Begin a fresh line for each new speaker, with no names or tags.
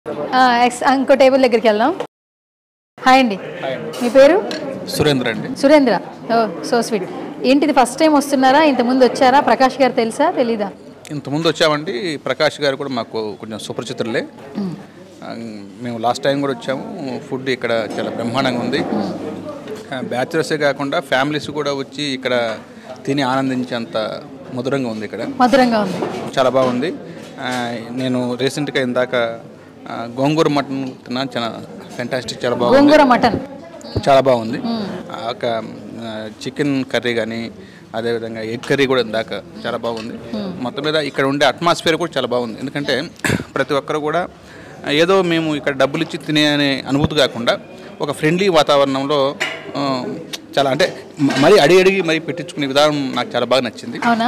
ఆ, ఎక్స్- ఇంకో టేబుల్ దగ్గరికి వెళ్దాం హాయ్ అండి మీ పేరు
సురేంద్ర అండి
సురేంద్ర ఓ సో స్వీట్ ఏంటిది ఫస్ట్ టైం వస్తున్నారా ఇంతకుముందు వచ్చారా ప్రకాష్ గారు తెలుసా తెలీదా
ఇంతకుముందు వచ్చామండి ప్రకాష్ గారు కూడా మాకు కొంచెం సుపరిచితులే ఆ, మేము లాస్ట్ టైం కూడా వచ్చాము ఫుడ్ ఇక్కడ చాలా బ్రహ్మాండంగా ఉంది బ్యాచులర్సే కాకుండా ఫ్యామిలీస్ కూడా వచ్చి ఇక్కడ తిని ఆనందించేంత మధురంగా ఉంది ఇక్కడ
మధురంగా ఉంది
చాలా బాగుంది ఆ, నేను రీసెంట్గా ఇందాక ఆ, గోంగూర మటన్ తిన్నాను చాలా ఫెంటాస్టిక్ చాలా బాగుంది
గోంగూర మటన్
చాలా బాగుంది ఆ, ఒక చికెన్ కర్రీ కానీ అదేవిధంగా ఎగ్ కర్రీ కూడా ఇందాక చాలా బాగుంది మొత్తం మీద ఇక్కడ ఉండే అట్మాస్ఫియర్ కూడా చాలా బాగుంది ఎందుకంటే ప్రతి ఒక్కరు కూడా ఏదో మేము ఇక్కడ డబ్బులు ఇచ్చి తినే అనే అనుభూతి కాకుండా ఒక ఫ్రెండ్లీ వాతావరణంలో ఆ, చాలా అంటే మ- మరీ అడిగి అడిగి మరీ పెట్టించుకునే విధానం నాకు చాలా బాగా నచ్చింది
అవునా